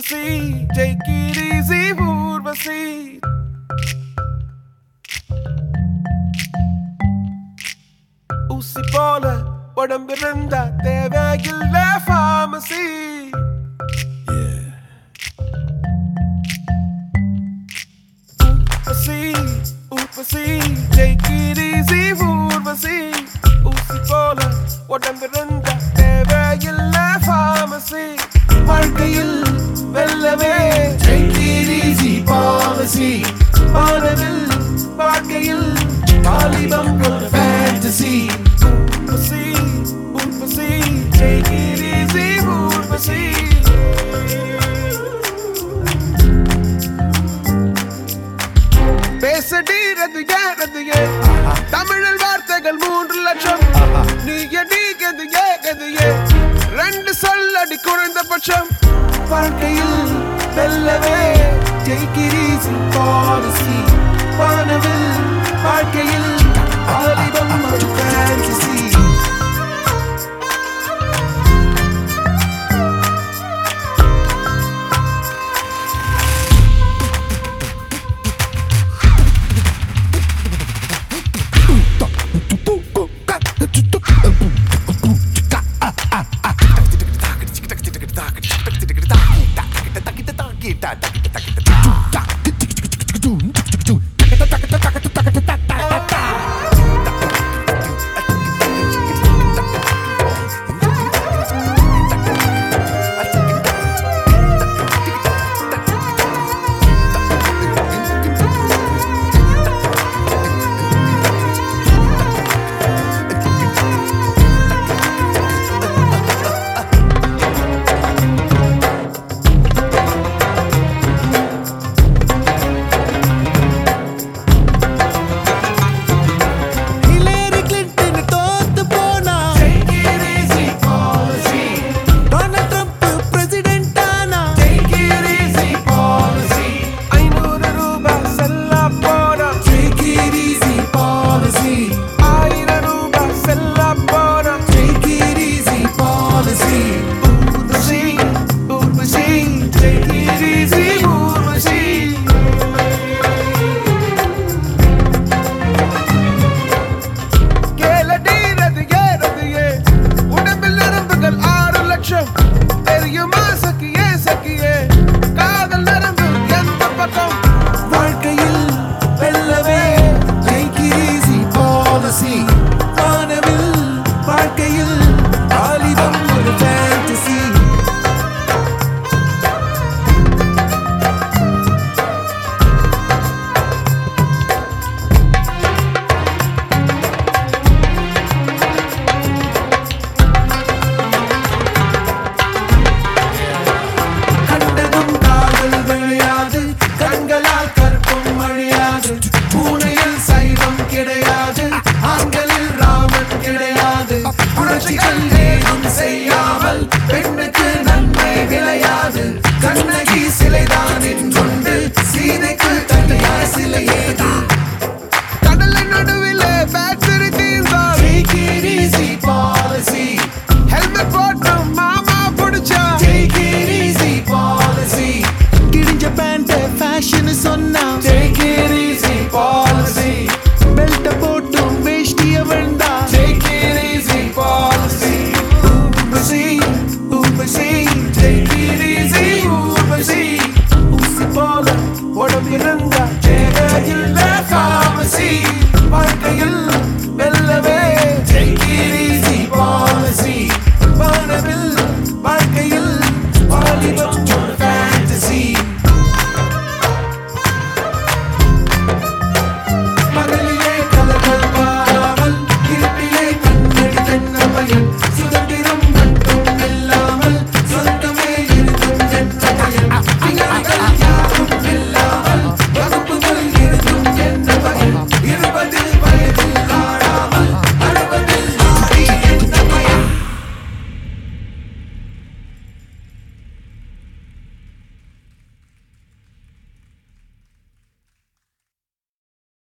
Urvashi take it easy Urvashi ஊசி போல உடம்பிருந்தா தேவையில்ல pharmacy Urvashi Urvashi take it easy Urvashi ஊசி போல உடம்பிருந்தா தேவையில்ல pharmacy வாழ்க்கையில் வெல்லவே Take it easy policy. வானவில் வாழ்க்கையில் வாலிபம் ஒரு Fantasy. Urvashi Urvashi take it easy Urvashi பேசடி ரதியே ரதியே தமிழில் வார்த்தைகள் மூன்று லட்சம் நீ அடி கதியே கதியே ரெண்டு சொல்லடி குறைந்தபட்சம் வாழ்க்கையில் வெல்லவே take it easy policy வானவில் வாழ்க்கையில் வாலிபம் ஒரு fantasy ஹிலேரி கிளின்டன் தோத்து போனா Take it easy policy. Donald Trump president ஆனா Take it easy policy. ஐநூறு ரூபாய் செல்ல போனா Take it easy policy. ஆயிரம் ரூபாய் செல்ல போனா Take it easy policy. Urvashi Urvashi take it easy Urvashi கேளடி ரதியே ரதியே உடம்பில் நரம்புகள் ஆறு லட்சம்